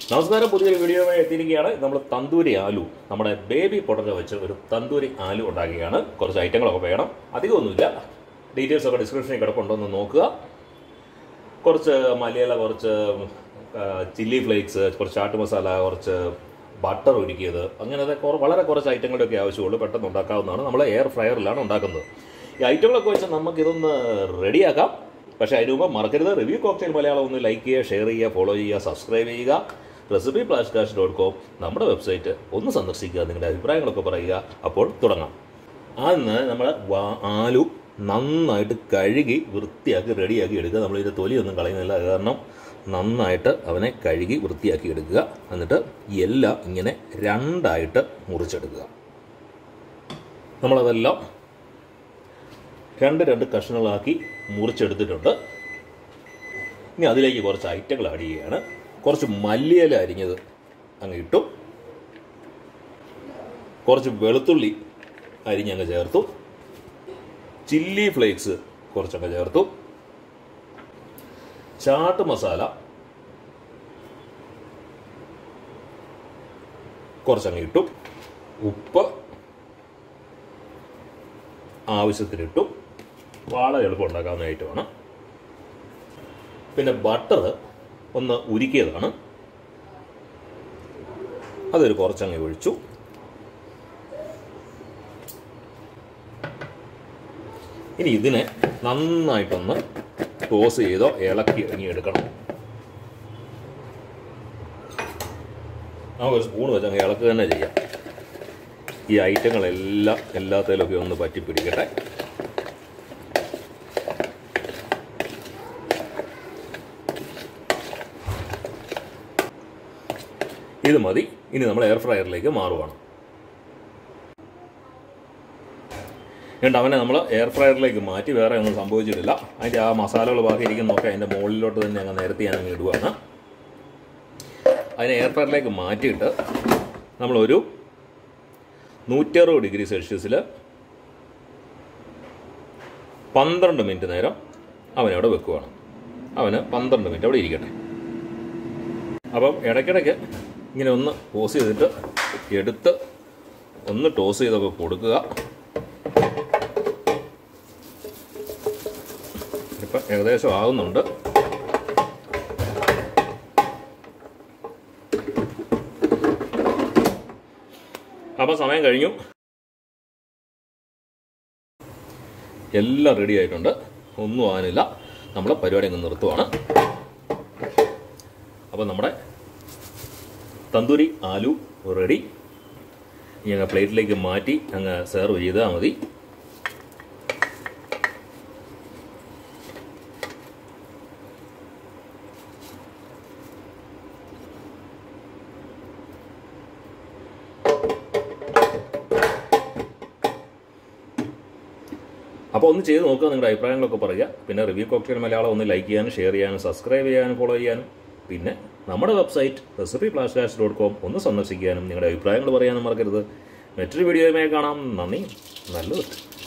നമസ്കാരം പുതിയൊരു വീഡിയോയുമായി എത്തിയിരിക്കുകയാണ് നമ്മൾ തന്തൂരി ആലു നമ്മുടെ ബേബി പൊട്ടറ്റോ വെച്ച് ഒരു തന്തൂരി ആലു ഉണ്ടാക്കുകയാണ് കുറച്ച് ഐറ്റങ്ങളൊക്കെ വേണം അധികമൊന്നുമില്ല ഡീറ്റെയിൽസ് ഒക്കെ ഡിസ്ക്രിപ്ഷനിൽ കിടപ്പുണ്ടോ എന്ന് നോക്കുക കുറച്ച് മലയാള കുറച്ച് ചില്ലി ഫ്ലേക്സ് കുറച്ച് ചാട്ട് മസാല കുറച്ച് ബട്ടർ ഒരുക്കിയത് അങ്ങനത്തെ കുറ- വളരെ കുറച്ച് ഐറ്റങ്ങളുടെയൊക്കെ ആവശ്യമുള്ളൂ പെട്ടെന്ന് ഉണ്ടാക്കാവുന്നതാണ് നമ്മൾ എയർ ഫ്രയറിലാണ് ഉണ്ടാക്കുന്നത് ഈ ഐറ്റങ്ങളൊക്കെ വെച്ച് നമുക്കിതൊന്ന് റെഡിയാക്കാം പക്ഷേ അതിന് മുമ്പ് മറക്കരുത് റിവ്യൂ കോക്ടെയിൽ മലയാളം ഒന്ന് ലൈക്ക് ചെയ്യുക ഷെയർ ചെയ്യുക ഫോളോ ചെയ്യുക സബ്സ്ക്രൈബ് ചെയ്യുക recipe plash cash dot com നമ്മുടെ വെബ്സൈറ്റ് ഒന്ന് സന്ദർശിക്കുക നിങ്ങളുടെ അഭിപ്രായങ്ങളൊക്കെ പറയുക അപ്പോൾ തുടങ്ങാം ആദ്യം നമ്മൾ വാ- ആലു നന്നായിട്ട് കഴുകി വൃത്തിയാക്കി റെഡിയാക്കി എടുക്കുക നമ്മളിതിൻ്റെ തൊലിയൊന്നും കളയുന്നില്ല അത് കാരണം നന്നായിട്ട് അവനെ കഴുകി വൃത്തിയാക്കി എടുക്കുക എന്നിട്ട് എല്ലാം ഇങ്ങനെ രണ്ടായിട്ട് മുറിച്ചെടുക്കുക നമ്മളതെല്ലാം രണ്ട് രണ്ട് കഷ്ണങ്ങളാക്കി മുറിച്ചെടുത്തിട്ടുണ്ട് ഇനി അതിലേക്ക് കുറച്ച് ഐറ്റങ്ങൾ ആഡ് ചെയ്യുകയാണ് കുറച്ച് മല്ലിയില അരിഞ്ഞത് അങ്ങ് ഇട്ടു കുറച്ച് വെളുത്തുള്ളി അരിഞ്ഞങ്ങ് ചേർത്തു ചില്ലി ഫ്ലേക്സ് കുറച്ചൊക്കെ ചേർത്തു ചാട്ട് മസാല കുറച്ചങ്ങ് ഇട്ടു ഉപ്പ് ആവശ്യത്തിനിട്ടു വളരെ എളുപ്പം ഉണ്ടാക്കാവുന്ന ഐറ്റമാണ് പിന്നെ ബട്ടർ ഒന്ന് ഉരുക്കിയതാണ് അതൊരു കുറച്ചങ്ങ് ഒഴിച്ചു ഇനി ഇതിനെ നന്നായിട്ടൊന്ന് ടോസ് ചെയ്തോ ഇളക്കി ഇറങ്ങിയെടുക്കണം നമുക്ക് ഒരു സ്പൂൺ വെച്ച് അങ്ങ് ഇളക്കുക തന്നെ ചെയ്യാം ഈ ഐറ്റങ്ങളെല്ലാം എല്ലാത്തിലൊക്കെ ഒന്ന് പറ്റി പിടിക്കട്ടെ ഇത് മതി ഇനി നമ്മൾ എയർ ഫ്രയറിലേക്ക് മാറുവാണ് എന്നിട്ട് അവനെ നമ്മൾ എയർ ഫ്രയറിലേക്ക് മാറ്റി വേറെ ഒന്നും സംഭവിച്ചിട്ടില്ല അതിൻ്റെ ആ മസാലകൾ ബാക്കി ഇരിക്കുന്നതൊക്കെ അതിൻ്റെ മുകളിലോട്ട് തന്നെ അങ്ങ് നിരത്തി ഞാൻ അങ്ങ് ഇടുവാണ് അതിനെ എയർ ഫ്രയറിലേക്ക് മാറ്റിയിട്ട് നമ്മളൊരു നൂറ്ററുപത് ഡിഗ്രി സെൽഷ്യസിൽ പന്ത്രണ്ട് മിനിറ്റ് നേരം അവനവിടെ വെക്കുവാണ് അവന് പന്ത്രണ്ട് മിനിറ്റ് അവിടെ ഇരിക്കട്ടെ അപ്പം ഇടയ്ക്കിടയ്ക്ക് ഇങ്ങനെ ഒന്ന് ടോസ് ചെയ്തിട്ട് എടുത്ത് ഒന്ന് ടോസ് ചെയ്തൊക്കെ കൊടുക്കുക ഇപ്പം ഏകദേശം ആകുന്നുണ്ട് അപ്പം സമയം കഴിഞ്ഞു എല്ലാം റെഡി ആയിട്ടുണ്ട് ഒന്നും ആകാനില്ല നമ്മൾ പരിപാടി അങ്ങ് നിർത്തുവാണ് അപ്പം നമ്മുടെ തന്തൂരി ആലു റെഡി ഇനി അങ്ങ് പ്ലേറ്റിലേക്ക് മാറ്റി അങ്ങ് സെർവ് ചെയ്താൽ മതി അപ്പോൾ ഒന്ന് ചെയ്ത് നോക്കുക നിങ്ങളുടെ അഭിപ്രായങ്ങളൊക്കെ പറയുക പിന്നെ റിവ്യൂ കോക്ടെയിൽ മലയാളം ഒന്ന് ലൈക്ക് ചെയ്യാനും ഷെയർ ചെയ്യാനും സബ്സ്ക്രൈബ് ചെയ്യാനും ഫോളോ ചെയ്യാനും പിന്നെ നമ്മുടെ website recipe plash cash dot com ഒന്ന് സന്ദർശിക്കാനും നിങ്ങളുടെ അഭിപ്രായങ്ങൾ പറയാനും മറക്കരുത് മറ്റൊരു വീഡിയോയുമായി കാണാം നന്ദി നല്ലത്